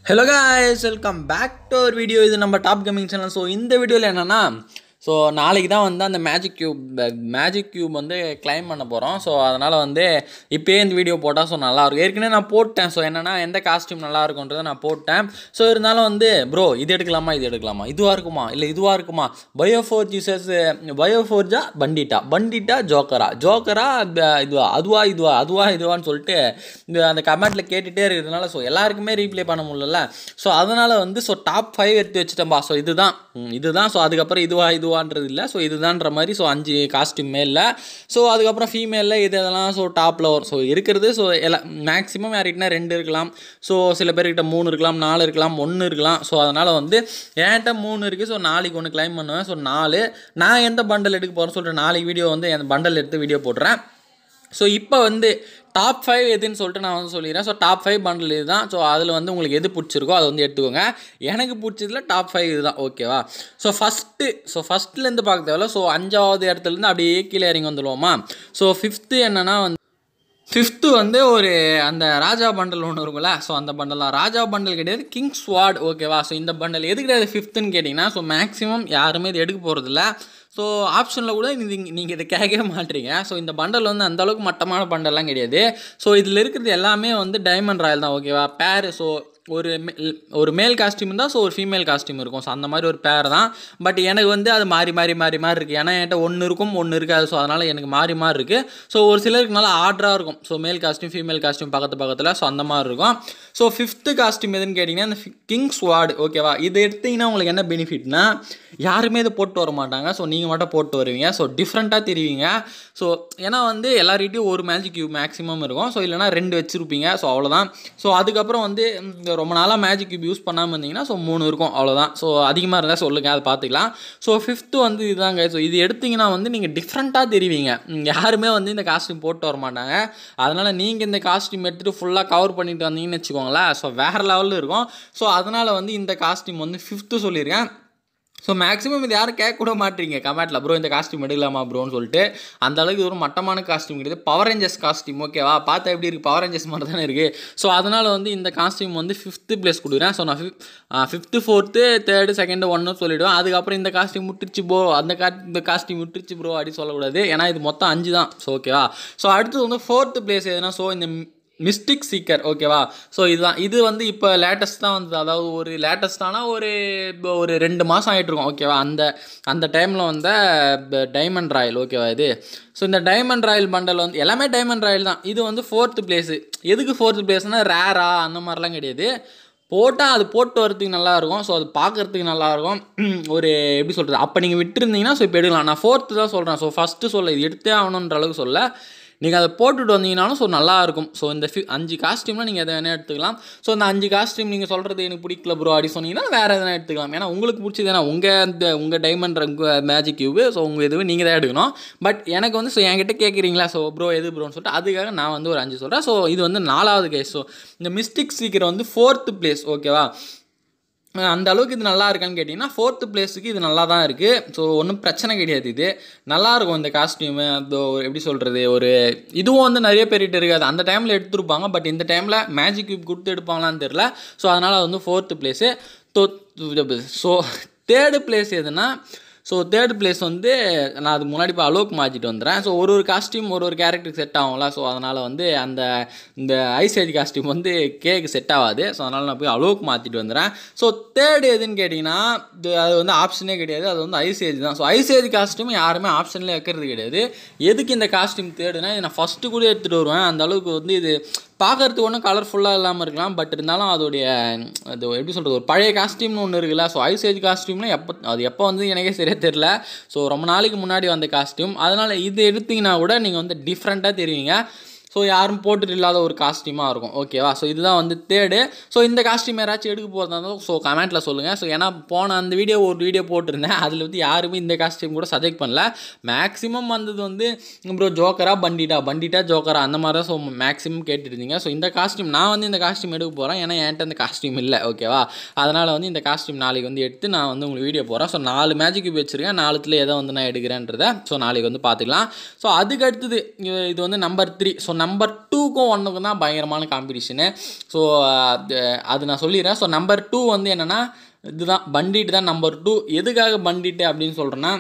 hello guys welcome back to ஒரு video இது நம்ம டாப் கேமிங் சேனல் ஸோ இந்த வீடியோவில் என்னென்னா ஸோ நாளைக்கு தான் வந்து அந்த மேஜிக் கியூப் மேஜிக் கியூப் வந்து கிளைம் பண்ண போகிறோம் ஸோ அதனால் வந்து இப்போயே இந்த வீடியோ போட்டால் ஸோ நல்லாயிருக்கும் ஏற்கனவே நான் போட்டேன் ஸோ என்னென்னா எந்த காஸ்டியூம் நல்லா இருக்குன்றதை நான் போட்டேன் ஸோ இருந்தாலும் வந்து ப்ரோ இது எடுக்கலாமா இது எடுக்கலாமா இதுவாக இருக்குமா இல்லை இதுவாக இருக்குமா பயோ ஃபோர் ஜூசஸ் பயோ ஃபோர்ஜா பண்டிட்டா பண்டிட்டா ஜோக்கரா ஜோக்கரா இதுவா அதுவா இதுவா அதுவா இதுவான்னு சொல்லிட்டு இந்த அந்த கமெண்ட்டில் கேட்டுகிட்டே இருக்கிறதுனால ஸோ எல்லாருக்குமே ரீப்ளே பண்ண முடியல ஸோ அதனால் வந்து ஸோ டாப் ஃபைவ் எடுத்து வச்சுட்டேன்பா ஸோ இதுதான் ம், இதுதான் ஸோ அதுக்கப்புறம் இதுவா இதுவான்றது இல்லை ஸோ இதுதான்ற மாதிரி ஸோ அஞ்சு காஸ்டியூம் மேலில் ஸோ அதுக்கப்புறம் ஃபீமேலில் இது இதெல்லாம் ஸோ டாப்பில் வரும் ஸோ இருக்கிறது ஸோ எல்லாம் மேக்ஸிமம் யார்கிட்டனா ரெண்டு இருக்கலாம் ஸோ சில பேர்கிட்ட மூணு இருக்கலாம் நாலு இருக்கலாம் ஒன்று இருக்கலாம் ஸோ அதனால் வந்து என்கிட்ட மூணு இருக்குது ஸோ நாளைக்கு ஒன்று கிளைம் பண்ணுவேன் ஸோ நாலு நான் எந்த பண்டல் எடுக்க போகிறேன்னு சொல்லிட்டு நாளைக்கு வீடியோ வந்து என் பண்டல் எடுத்து வீடியோ போட்டுறேன் ஸோ இப்போ வந்து டாப் ஃபைவ் எதுன்னு சொல்லிட்டு நான் வந்து சொல்லிடுறேன் ஸோ டாப் ஃபைவ் பண்டில் இதுதான் ஸோ அதில் வந்து உங்களுக்கு எது பிடிச்சிருக்கோ அதை வந்து எடுத்துக்கோங்க எனக்கு பிடிச்சதுல டாப் ஃபைவ் இதுதான் ஓகேவா ஸோ ஃபஸ்ட்டு ஸோ ஃபஸ்ட்லேருந்து பார்க்க தேவையில்ல ஸோ அஞ்சாவது இடத்துலேருந்து அப்படியே கீழே இறங்கி வந்துடுவோமா ஸோ ஃபிஃப்த்து என்னென்னா வந்து ஃபிஃப்த்து வந்து ஒரு அந்த ராஜா பண்டல் ஒன்று இருக்கும்ல ஸோ அந்த பண்டல் தான் ராஜா பண்டல் கிடையாது கிங் ஸ்வாட் ஓகேவா ஸோ இந்த பண்டல் எது கிடையாது ஃபிஃப்த்துன்னு கேட்டிங்கன்னா ஸோ மேக்ஸிமம் யாருமே இது எடுக்க போகிறதில்ல ஸோ ஆப்ஷனில் கூட இது நீங்கள் இதை கேட்கவே மாட்டீங்க ஸோ இந்த பண்டல் வந்து அந்த அளவுக்கு மட்டமான பண்டல்லாம் கிடையாது ஸோ இதில் இருக்கிறது எல்லாமே வந்து டைமண்ட் ராயல் தான் ஓகேவா பேர் ஸோ ஒரு மே- ஒரு மேல் காஸ்டியூம் இருந்தால் ஸோ ஒரு ஃபீமேல் காஸ்டியூம் இருக்கும் ஸோ அந்த மாதிரி ஒரு பேர் தான் பட் எனக்கு வந்து அது மாறி மாறி மாறி மாறி இருக்குது ஏன்னா என்கிட்ட ஒன்று இருக்கும் ஒன்று இருக்காது ஸோ அதனால் எனக்கு மாறி மாறி இருக்குது ஸோ ஒரு சிலருக்கு நல்லா ஆர்டராக இருக்கும் so male costume female costume பக்கத்து பக்கத்தில் ஸோ அந்த மாதிரி இருக்கும் ஸோ ஃபிஃப்த்து காஸ்டியூம் எதுன்னு கேட்டிங்கன்னா இந்த கிங் ஸ்வாட் ஓகேவா இது எடுத்தீங்கன்னா உங்களுக்கு என்ன பெனிஃபிட்னா யாருமே இதை போட்டு வர மாட்டாங்க ஸோ நீங்கள் மட்டும் போட்டு வருவீங்க ஸோ டிஃப்ரெண்ட்டாக தெரிவிங்க ஸோ ஏன்னா வந்து எல்லார்கிட்டையும் ஒரு மேஜிக் கியூப் மேக்ஸிமம் இருக்கும் ஸோ இல்லைனா ரெண்டு வச்சுருப்பீங்க ஸோ அவ்வளோதான் ஸோ அதுக்கப்புறம் வந்து இந்த ரொம்ப நாளாக மேஜிக் கியூப் யூஸ் பண்ணாமல் இருந்தீங்கன்னா ஸோ மூணு இருக்கும் அவ்வளோதான் ஸோ அதிகமாக இருந்தால் சொல்லுங்கள் அதை பார்த்துக்கலாம் ஸோ ஃபிஃப்த்து வந்து இதுதாங்க ஸோ இது எடுத்தீங்கன்னா வந்து நீங்கள் டிஃப்ரெண்ட்டாக தெரிவிங்க ம், யாருமே வந்து இந்த காஸ்டியூம் போட்டு வர மாட்டாங்க அதனால் நீங்கள் இந்த காஸ்டியூம் எடுத்துகிட்டு ஃபுல்லாக கவர் பண்ணிட்டு வந்தீங்கன்னு வச்சுக்கோங்களேன் ஸோ வேறு லெவலில் இருக்கும் ஸோ அதனால் வந்து இந்த காஸ்டியூம் வந்து ஃபிஃப்த்து சொல்லியிருக்கேன் ஸோ மேக்ஸிமம் இது யாரும் கேட்க மாட்டீங்க கமெண்ட்டில் ப்ரோ இந்த காஸ்டியூம் எடுக்கலாமா ப்ரோன்னு சொல்லிட்டு அந்த அளவுக்கு இது ஒரு மட்டமான காஸ்டியூம் கிடையாது பவர் ரேஞ்சர்ஸ் காஸ்டியூம் ஓகேவா பார்த்தா எப்படி இருக்குது பவர் ரேஞ்சர்ஸ் மாதிரி தானே இருக்குது ஸோ அதனால் வந்து இந்த காஸ்டியூம் வந்து ஃபிஃப்த்து பிளேஸ் கொடுக்குறேன் ஸோ நான் fifth fifth fourth third second ஒன்று சொல்லிவிடுவேன் அதுக்கப்புறம் இந்த காஸ்டியூம் விட்டுருச்சு ப்ரோ அந்த கா இந்த காஸ்டியூம் விட்டுருச்சு ப்ரோ அப்படி சொல்லக்கூடாது ஏன்னா இது மொத்தம் அஞ்சு தான் ஸோ ஓகேவா ஸோ அடுத்தது வந்து ஃபோர்த்து பிளேஸ் எதுனா ஸோ இந்த மிஸ்டிக் சீக்கர் ஓகேவா ஸோ இதுதான் இது வந்து இப்போ லேட்டஸ்ட் தான் வந்தது அதாவது ஒரு லேட்டஸ்டான ஒரு இப்போ ஒரு ரெண்டு மாதம் ஆகிட்ருக்கோம் ஓகேவா அந்த அந்த டைமில் வந்த டைமண்ட் ராயல் ஓகேவா இது ஸோ இந்த டைமண்ட் ராயல் பண்டல் வந்து எல்லாமே டைமண்ட் ராயல் தான் இது வந்து ஃபோர்த்து பிளேஸு எதுக்கு ஃபோர்த்து பிளேஸ்னால் ரேரா அந்த மாதிரிலாம் கிடையாது போட்டால் அது போட்டு வரதுக்கு நல்லா இருக்கும் ஸோ அது பார்க்கறதுக்கு நல்லா இருக்கும் ஒரு எப்படி சொல்கிறது அப்போ நீங்கள் விட்டுருந்தீங்கன்னா ஸோ இப்போ எடுக்கலாம் நான் ஃபோர்த்து தான் சொல்கிறேன் ஸோ ஃபஸ்ட்டு சொல்ல இது எடுத்தே ஆகணுன்ற அளவுக்கு சொல்ல நீங்கள் அதை போட்டுட்டு வந்தீங்கனாலும் ஸோ நல்லா இருக்கும் ஸோ இந்த ஃபி அஞ்சு காஸ்டியூமில் நீங்கள் எதை வேணால் எடுத்துக்கலாம் ஸோ இந்த அஞ்சு காஸ்டியூம் நீங்கள் சொல்கிறது எனக்கு பிடிக்கல ப்ரோ அப்படி சொன்னீங்கன்னா வேறு எதனா எடுத்துக்கலாம் ஏன்னா உங்களுக்கு பிடிச்சது ஏன்னா உங்கள் அந்த உங்கள் டைமண்ட் உங்கள் மேஜிக் கியூபு ஸோ உங்கள் எதுவும் நீங்கள் தான் எடுக்கணும் பட் எனக்கு வந்து ஸோ என்கிட்ட கேட்குறீங்களா ஸோ ப்ரோ எது ப்ரோன்னு சொல்லிட்டு அதுக்காக நான் வந்து ஒரு அஞ்சு சொல்கிறேன் ஸோ இது வந்து நாலாவது கேஸ் ஸோ இந்த மிஸ்டிக் சீக்கிரம் வந்து ஃபோர்த்து பிளேஸ் ஓகேவா அஹ் அந்த அளவுக்கு இது நல்லா இருக்கான்னு கேட்டிங்கன்னா ஃபோர்த்து பிளேஸுக்கு இது நல்லா தான் இருக்குது ஸோ ஒன்றும் பிரச்சனை கிடையாது இது நல்லா இருக்கும் இந்த காஸ்டியூமு அதோ எப்படி சொல்கிறது ஒரு இதுவும் வந்து நிறைய பேர்கிட்ட இருக்காது அந்த டைமில் எடுத்திருப்பாங்க பட் இந்த டைமில் மேஜிக் கியூப் கொடுத்து எடுப்பாங்களான்னு தெரில ஸோ அதனால் அது வந்து fourth place so third place எதுனா ஸோ தேர்ட் பிளேஸ் வந்து நான் அது முன்னாடி இப்போ அலோக் மாற்றிட்டு வந்துடுறேன் ஸோ ஒரு ஒரு காஸ்டியூம் ஒரு ஒரு கேரக்டருக்கு செட் ஆகும்ல ஸோ அதனால் வந்து அந்த இந்த ஐசேஜ் காஸ்டியூம் வந்து கேக்கு செட் ஆகாது ஸோ அதனால் நான் போய் அலோக் மாற்றிட்டு வந்துடுறேன் ஸோ தேர்டு எதுன்னு கேட்டிங்கன்னா இது அது வந்து ஆப்ஷனே கிடையாது அது வந்து ஐசேஜ் தான் ஸோ ஐசேஜ் காஸ்டியூம் யாருமே ஆப்ஷன்லேயே வைக்கிறது கிடையாது எதுக்கு இந்த காஸ்டியூம் தேர்டுனா இது நான் ஃபஸ்ட்டு கூட எடுத்துகிட்டு வருவேன் அந்த அளவுக்கு வந்து இது பார்க்கறதுக்கு ஒன்றும் கலர்ஃபுல்லாக இல்லாமல் இருக்கலாம் பட் இருந்தாலும் அதோடைய அது எப்படி சொல்கிறது ஒரு பழைய காஸ்டியூம்னு ஒன்று இருக்குல்ல ஸோ ஐசேஜ் காஸ்டியூம்லாம் எப்போ அது எப்போ வந்து எனக்கே சரியாக தெரில ஸோ ரொம்ப நாளைக்கு முன்னாடி வந்த காஸ்டியூம் அதனால் இது எடுத்தீங்கன்னா கூட நீங்கள் வந்து டிஃப்ரெண்ட்டாக தெரிவிங்க ஸோ யாரும் போட்டுட்டு இல்லாத ஒரு காஸ்டியூமாக இருக்கும் ஓகேவா ஸோ இதுதான் வந்து தேர்டு ஸோ இந்த காஸ்டியூம் யாராச்சும் எடுக்க போகிறதா இருந்தாலும் ஸோ கமெண்ட்டில் சொல்லுங்கள் ஸோ ஏன்னா போன அந்த வீடியோ ஒரு வீடியோ போட்டிருந்தேன் அதில் வந்து யாருமே இந்த காஸ்டியூம் கூட சஜெக்ட் பண்ணல மேக்ஸிமம் வந்தது வந்து ப்ரோ ஜோக்கரா பண்டிட்டா பண்டிட்டா ஜோக்கரா அந்த மாதிரி தான் ஸோ மேக்ஸிமம் கேட்டுருந்தீங்க ஸோ இந்த காஸ்டியூம் நான் வந்து இந்த காஸ்டியூம் எடுக்க போகிறேன் ஏன்னா என்கிட்ட இந்த காஸ்டியூம் இல்லை ஓகேவா அதனால் வந்து இந்த காஸ்டியூம் நாளைக்கு வந்து எடுத்து நான் வந்து உங்களுக்கு வீடியோ போகிறேன் ஸோ நாலு மேஜிக் வச்சுருக்கேன் நாலுத்துல எதை வந்து நான் எடுக்கிறேன்றதை ஸோ நாளைக்கு வந்து பார்த்துக்கலாம் ஸோ அதுக்கு அடுத்தது இது இது வந்து நம்பர் த்ரீ ஸோ நம்பர் டூக்கும் ஒன்றுக்கும் தான் பயங்கரமான காம்படிஷனு ஸோ அது நான் சொல்லிடுறேன் ஸோ நம்பர் டூ வந்து என்னென்னா இதுதான் பண்டிட் தான் நம்பர் டூ எதுக்காக பண்டிட்டு அப்படின்னு சொல்கிறேன்னா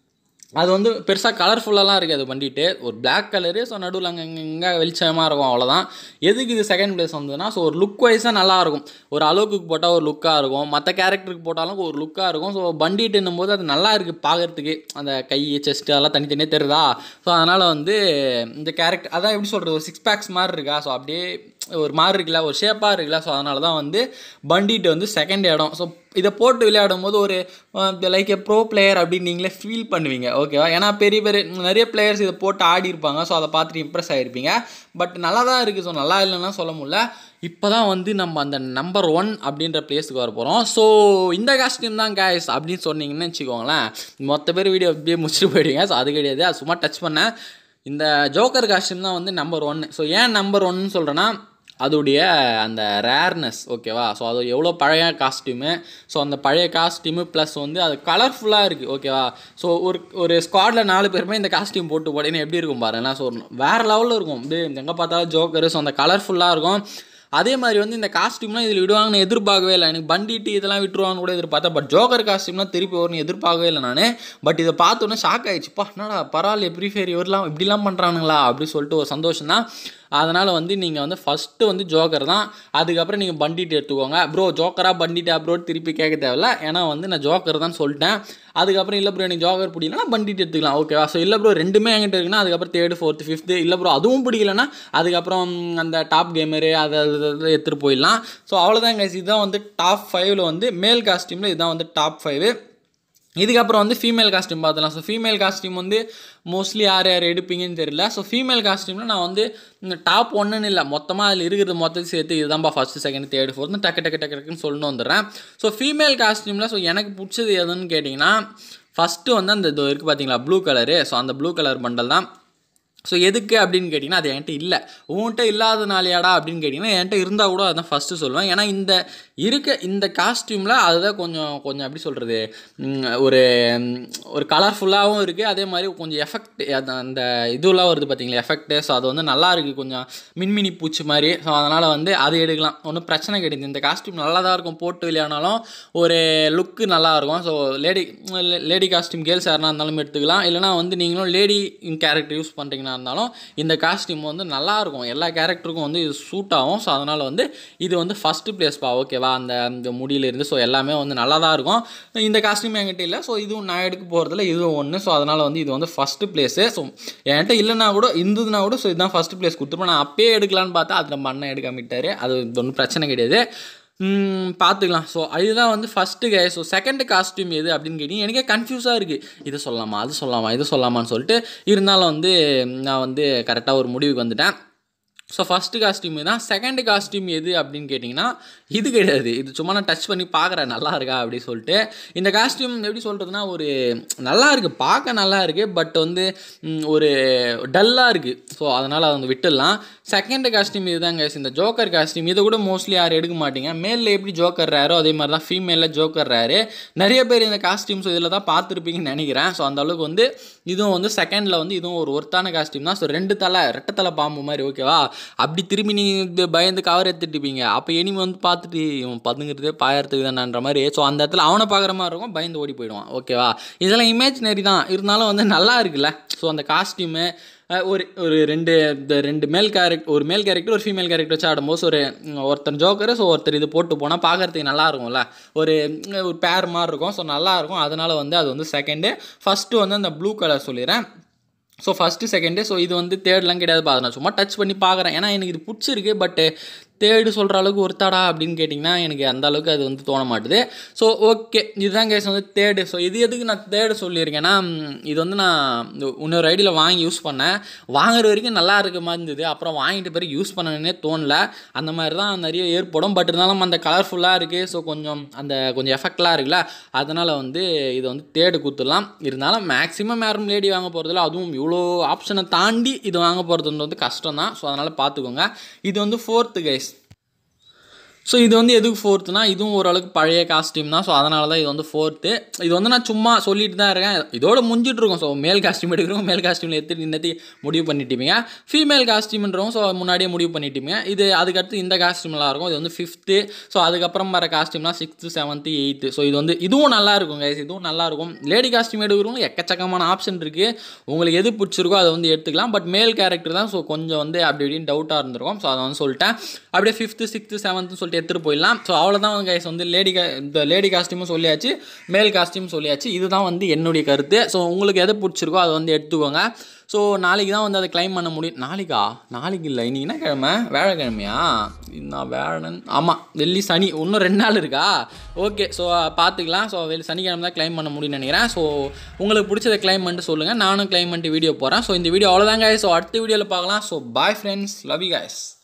அது வந்து பெருசாக கலர்ஃபுல்லாலாம் இருக்காது பண்ணிட்டு ஒரு Black கலரு ஸோ நடுவில் அங்கே இங்கே வெளிச்சமாக இருக்கும் அவ்வளோதான் எதுக்கு இது செகண்ட் பிளேஸ் வந்ததுன்னா ஸோ ஒரு லுக் வைஸாக நல்லாயிருக்கும் ஒரு அளவுக்கு போட்டால் ஒரு லுக்காக இருக்கும் மற்ற கேரக்டருக்கு போட்டாலும் ஒரு லுக்காக இருக்கும் ஸோ பண்டிட்டுன்னும் போது அது நல்லா இருக்குது பார்க்குறதுக்கு அந்த கை செஸ்ட்டு அதெல்லாம் தனித்தனியாக தெரியுதா ஸோ அதனால் வந்து இந்த கேரக்டர் அதான் எப்படி சொல்கிறது ஒரு சிக்ஸ் பேக்ஸ் மாதிரி இருக்கா ஸோ அப்படியே ஒரு மாதிரி இருக்குல்ல ஒரு ஷேப்பாக இருக்குல்ல ஸோ அதனால தான் வந்து பண்டிட் வந்து செகண்ட் இடம் ஸோ இதை போட்டு விளையாடும் போது ஒரு லைக் எ ப்ரோ பிளேயர் அப்படின்னு நீங்களே ஃபீல் பண்ணுவீங்க ஓகேவா ஏன்னா பெரிய பெரிய நிறைய பிளேயர்ஸ் இதை போட்டு ஆடி இருப்பாங்க ஸோ அதை பார்த்துட்டு இம்ப்ரெஸ் ஆகிருப்பீங்க பட் நல்லா தான் இருக்குது ஸோ நல்லா இல்லைன்னா சொல்ல முடியல இப்போ தான் வந்து நம்ம அந்த நம்பர் ஒன் அப்படின்ற பிளேஸுக்கு வர போகிறோம் ஸோ இந்த காஸ்டியூம் தான் கேஸ் அப்படின்னு சொன்னீங்கன்னு வச்சுக்கோங்களேன் மொத்த பேர் வீடியோ அப்படியே முடிச்சுட்டு போயிடுவீங்க ஸோ அது கிடையாது அது சும்மா டச் பண்ணேன் இந்த ஜோக்கர் காஸ்டியூம் தான் வந்து நம்பர் ஒன்று ஸோ ஏன் நம்பர் ஒன்னு சொல்கிறேன்னா அதோடைய அந்த ரேர்னஸ் ஓகேவா ஸோ அது எவ்வளோ பழைய காஸ்டியூமு ஸோ அந்த பழைய காஸ்டியூமு ப்ளஸ் வந்து அது கலர்ஃபுல்லாக இருக்குது ஓகேவா ஸோ ஒரு ஒரு ஸ்குவாடில் நாலு பேருமே இந்த காஸ்டியூம் போட்டு போட்டேன்னு எப்படி இருக்கும் பாருங்களேன் ஸோ வேறு லெவலில் இருக்கும் அப்படியே எங்கே பார்த்தாலும் ஜோக்கரு ஸோ அந்த கலர்ஃபுல்லாக இருக்கும் அதே மாதிரி வந்து இந்த காஸ்டியூம்லாம் இதில் விடுவாங்கன்னு எதிர்பார்க்கவே இல்லை எனக்கு பண்டிட்டு இதெல்லாம் விட்டுருவாங்கன்னு கூட எதிர்பார்த்தேன் பட் ஜோக்கர் காஸ்டியூம்லாம் திருப்பி வரும்னு எதிர்பார்க்கவே இல்லை நான் பட் இதை பார்த்தோன்னே ஷாக் ஆயிடுச்சுப்பா என்னடா பரவாயில்ல எப்படி ஃபேர் இவரெலாம் இப்படிலாம் பண்ணுறானுங்களா அப்படி சொல்லிட்டு ஒரு சந்தோஷம் தான் அதனால் வந்து நீங்கள் வந்து ஃபஸ்ட்டு வந்து ஜோக்கர் தான் அதுக்கப்புறம் நீங்கள் பண்டிட் எடுத்துக்கோங்க ப்ரோ ஜோக்கராக பண்டிட்டா ப்ரோ திருப்பி கேட்க தேவையில்ல ஏன்னா வந்து நான் ஜோக்கர் தான் சொல்லிட்டேன் அதுக்கப்புறம் இல்லை ப்ரோ எனக்கு ஜோக்கர் பிடிக்கலனா பண்டிட் எடுத்துக்கலாம் ஓகேவா ஸோ இல்லை ப்ரோ ரெண்டுமே என்கிட்ட இருக்குன்னா அதுக்கப்புறம் தேர்டு ஃபோர்த்து ஃபிஃப்த்து இல்லை ப்ரோ அதுவும் பிடிக்கலனா அதுக்கப்புறம் அந்த டாப் கேமரு அதை அதை எடுத்துகிட்டு போயிடலாம் ஸோ அவ்வளோதான் கைஸ் இதுதான் வந்து டாப் ஃபைவ்ல வந்து மேல் காஸ்டியூமில் இதுதான் வந்து டாப் ஃபைவ் இதுக்கப்புறம் வந்து ஃபீமேல் காஸ்டியூம் பார்த்துலாம் ஸோ ஃபீமேல் காஸ்டியூம் வந்து மோஸ்ட்லி யார் யார் எடுப்பீங்கன்னு தெரியல ஸோ ஃபீமேல் காஸ்டியூமில் நான் வந்து டாப் ஒன்றுன்னு இல்லை மொத்தமாக அதில் இருக்கிறது மொத்தத்தையும் சேர்த்து இதுதான்ப்பா ஃபஸ்ட்டு செகண்ட் தேர்டு ஃபோர்த்து டக்கு டக்கு டக்கு டக்குன்னு சொல்லணும் வந்துடுறேன் ஸோ ஃபீமேல் காஸ்டியூமில் ஸோ எனக்கு பிடிச்சது எதுன்னு கேட்டிங்கன்னா ஃபஸ்ட்டு வந்து அந்த இது இருக்குது பார்த்தீங்களா ப்ளூ கலரு ஸோ அந்த ப்ளூ கலர் பண்டல் தான் ஸோ எதுக்கு அப்படின்னு கேட்டிங்கன்னா அது என்கிட்ட இல்லை உன்கிட்ட இல்லாதனாலையாடா அப்படின்னு கேட்டிங்கன்னா என்கிட்ட இருந்தால் கூட அதான் ஃபஸ்ட்டு சொல்லுவேன் ஏன்னா இந்த இருக்க இந்த காஸ்டியூமில் அதுதான் கொஞ்சம் கொஞ்சம் எப்படி சொல்கிறது ஒரு ஒரு கலர்ஃபுல்லாகவும் இருக்குது அதே மாதிரி கொஞ்சம் எஃபெக்ட் அந்த இதுலாம் வருது பார்த்தீங்களா எஃபெக்ட்டு ஸோ அது வந்து நல்லா இருக்குது கொஞ்சம் மின்மினி பூச்சி மாதிரி ஸோ அதனால் வந்து அது எடுக்கலாம் ஒன்றும் பிரச்சனை கிடையாது இந்த காஸ்டியூம் நல்லா தான் இருக்கும் போட்டு விளையாடினாலும் ஒரு லுக்கு நல்லாயிருக்கும் so lady lady costume girls யாருனா இருந்தாலும் எடுத்துக்கலாம் இல்லைனா வந்து நீங்களும் லேடி கேரக்டர் யூஸ் பண்ணுறீங்கன்னா இருந்தாலும் இந்த காஸ்டியூம் வந்து நல்லாயிருக்கும் எல்லா கேரக்டருக்கும் வந்து இது சூட் ஆகும் ஸோ அதனால் வந்து இது வந்து ஃபஸ்ட்டு பிளேஸ்ப்பா ஓகேவா அந்த இந்த முடியிலிருந்து ஸோ எல்லாமே வந்து நல்லா தான் இருக்கும் இந்த காஸ்டியூம் என்கிட்ட இல்லை ஸோ இதுவும் நான் எடுக்க போகிறதுல இதுவும் ஒன்று ஸோ அதனால் வந்து இது வந்து ஃபஸ்ட்டு பிளேஸு ஸோ என்கிட்ட இல்லைனா கூட இருந்ததுனா கூட ஸோ இதுதான் ஃபஸ்ட்டு பிளேஸ் கொடுத்துருப்பேன் நான் அப்பயே எடுக்கலான்னு பார்த்தா அது நம்ம அண்ணன் எடுக்காம விட்டார் அது ஒன்றும் பிரச்சனை கிடையாது பார்த்துக்கலாம் ஸோ இதுதான் வந்து first K so second costume எது அப்படின்னு கேட்டிங்க எனக்கே கன்ஃபியூஸாக இருக்குது இதை சொல்லலாமா அது சொல்லலாமா இது சொல்லலாமான்னு சொல்லிட்டு இருந்தாலும் வந்து நான் வந்து கரெக்டாக ஒரு முடிவுக்கு வந்துட்டேன் ஸோ ஃபஸ்ட்டு காஸ்டியூம் தான் செகண்ட் காஸ்டியூம் எது அப்படின்னு கேட்டிங்கன்னா இது கிடையாது இது சும்மா நான் டச் பண்ணி பார்க்குறேன் நல்லா இருக்கா அப்படி சொல்லிட்டு இந்த காஸ்டியூம் எப்படி சொல்கிறதுனா ஒரு நல்லா இருக்குது பார்க்க நல்லா இருக்குது பட் வந்து ஒரு டல்லாக இருக்குது ஸோ அதனால் அதை வந்து விட்டுடலாம் செகண்ட் காஸ்டியூம் இதுதான் கேஸ் இந்த ஜோக்கர் காஸ்டியூம் இதை கூட மோஸ்ட்லி யாரும் எடுக்க மாட்டீங்க மேலில் எப்படி ஜோக்கர் ரேரோ அதே மாதிரி தான் ஃபீமேலில் ஜோக்கர் ரேரு நிறைய பேர் இந்த காஸ்டியூம்ஸ் இதில் தான் பார்த்துருப்பீங்கன்னு நினைக்கிறேன் ஸோ அந்த அளவுக்கு வந்து இதுவும் வந்து செகண்டில் வந்து இதுவும் ஒரு ஒருத்தான காஸ்டியூம் தான் ஸோ ரெண்டு தலை ரெட்டை தலை பாம்பு மாதிரி ஓகேவா அப்படி திரும்பி நீங்கள் பயந்து கவர் எடுத்துட்டுப்பீங்க அப்போ இனிமே வந்து பார்த்துட்டு இவன் பதுங்கிறதே பாயறதுக்கு தானன்ற மாதிரி ஸோ அந்த இடத்துல அவனை பார்க்குற மாதிரி இருக்கும் பயந்து ஓடி போயிடுவான் ஓகேவா இதெல்லாம் இமேஜினரி தான் இருந்தாலும் வந்து நல்லா இருக்குல்ல ஸோ அந்த காஸ்டியூமு ஒரு ஒரு ரெண்டு இந்த ரெண்டு மேல் கேரக்டர் ஒரு மேல் கேரக்டர் ஒரு ஃபீமேல் கேரக்டர் வச்சு ஆடும்போது ஒரு ஒருத்தர் ஜோக்கரு ஸோ ஒருத்தர் இது போட்டு போனால் பார்க்குறதுக்கு நல்லா இருக்கும்ல ஒரு ஒரு பேர் மாதிரி இருக்கும் ஸோ நல்லாயிருக்கும் அதனால் வந்து அது வந்து செகண்டு ஃபஸ்ட்டு வந்து அந்த ப்ளூ கலர் சொல்லிடுறேன் ஸோ ஃபஸ்ட்டு செகண்டு ஸோ இது வந்து தேர்ட்லாம் கிடையாது பாரு நான் சும்மா டச் பண்ணி பார்க்குறேன் ஏன்னா எனக்கு இது பிடிச்சிருக்கு பட்டு தேர்டு சொல்கிற அளவுக்கு ஒருத்தாடா அப்படின்னு கேட்டிங்கன்னா எனக்கு அந்த அளவுக்கு அது வந்து தோண மாட்டுது ஸோ ஓகே இதுதான் கேஸ் வந்து தேர்டு ஸோ இது எதுக்கு நான் தேர்டு சொல்லியிருக்கேன்னா இது வந்து நான் இன்னொரு ஐடியில் வாங்கி யூஸ் பண்ணேன் வாங்குற வரைக்கும் நல்லா இருக்க மாதிரி இருந்தது அப்புறம் வாங்கிட்டு பிறகு யூஸ் பண்ணணுன்னே தோணல அந்த மாதிரி தான் நிறைய ஏற்படும் பட் இருந்தாலும் அந்த கலர்ஃபுல்லாக இருக்குது ஸோ கொஞ்சம் அந்த கொஞ்சம் எஃபெக்ட்லாம் இருக்குல்ல அதனால் வந்து இதை வந்து தேர்டு கொடுத்துடலாம் இருந்தாலும் மேக்ஸிமம் யாரும் லேடி வாங்க போகிறதில்ல அதுவும் இவ்வளோ ஆப்ஷனை தாண்டி இது வாங்க போகிறது வந்து கஷ்டம் தான் ஸோ அதனால் பார்த்துக்கோங்க இது வந்து ஃபோர்த்து கைஸ் ஸோ இது வந்து எதுக்கு ஃபோர்த்துனா இதுவும் ஓரளவுக்கு பழைய காஸ்டியூம் தான் ஸோ அதனால தான் இது வந்து ஃபோர்த்து இது வந்து நான் சும்மா சொல்லிட்டு தான் இருக்கேன் இதோட முடிஞ்சிட்டு இருக்கோம் ஸோ மேல் காஸ்டியூம் எடுக்கிறோம் மேல் காஸ்டியூமில் எடுத்து இன்னத்தி முடிவு பண்ணிட்டீங்க ஃபீமேல் காஸ்டியூம்ன்றவும் ஸோ முன்னாடியே முடிவு பண்ணிட்டீங்க இது அதுக்கடுத்து இந்த காஸ்டியூம்லாம் இருக்கும் இது வந்து ஃபிஃப்த்து ஸோ அதுக்கப்புறம் வர காஸ்டியூம்லாம் சிக்ஸ்த்து செவன்த்து எயித்து ஸோ இது வந்து இதுவும் நல்லா இருக்கும் கைஸ் இதுவும் நல்லா இருக்கும் லேடி காஸ்டியூம் எடுக்கிறவங்க எக்கச்சக்கமான ஆப்ஷன் இருக்குது உங்களுக்கு எது பிடிச்சிருக்கோ அதை வந்து எடுத்துக்கலாம் பட் மேல் கேரக்டர் தான் ஸோ கொஞ்சம் வந்து அப்படி இப்படின்னு டவுட்டாக இருந்திருக்கும் ஸோ அதை வந்து சொல்லிட்டேன் அப்படியே ஃபிஃப்த்து சிக்ஸ்த்து செவன்த்து சொல்லிட்டு எடுத்துகிட்டு போயிடலாம் ஸோ அவ்வளோதான் வந்து கைஸ் வந்து லேடி கா இந்த லேடி காஸ்டியூமும் சொல்லியாச்சு மேல் காஸ்டியூம் சொல்லியாச்சு இதுதான் வந்து என்னுடைய கருத்து ஸோ உங்களுக்கு எது பிடிச்சிருக்கோ அதை வந்து எடுத்துக்கோங்க ஸோ நாளைக்கு தான் வந்து அதை க்ளைம் பண்ண முடியும் நாளைக்கா நாளைக்கு இல்லை இன்னைக்கு என்ன கிழமை வேலைக்கிழமையா நான் வேழன் ஆமாம் வெள்ளி சனி இன்னும் ரெண்டு நாள் இருக்கா ஓகே ஸோ பார்த்துக்கலாம் ஸோ வெள்ளி சனிக்கிழமை தான் க்ளைம் பண்ண முடியும்னு நினைக்கிறேன் ஸோ உங்களுக்கு பிடிச்சதை க்ளைம் பண்ணிட்டு சொல்லுங்கள் நானும் க்ளைம் பண்ணிட்டு வீடியோ போகிறேன் ஸோ இந்த வீடியோ அவ்வளோதாங்க ஸோ அடுத்த வீடியோவில் பார்க்கலாம் so bye friends love you guys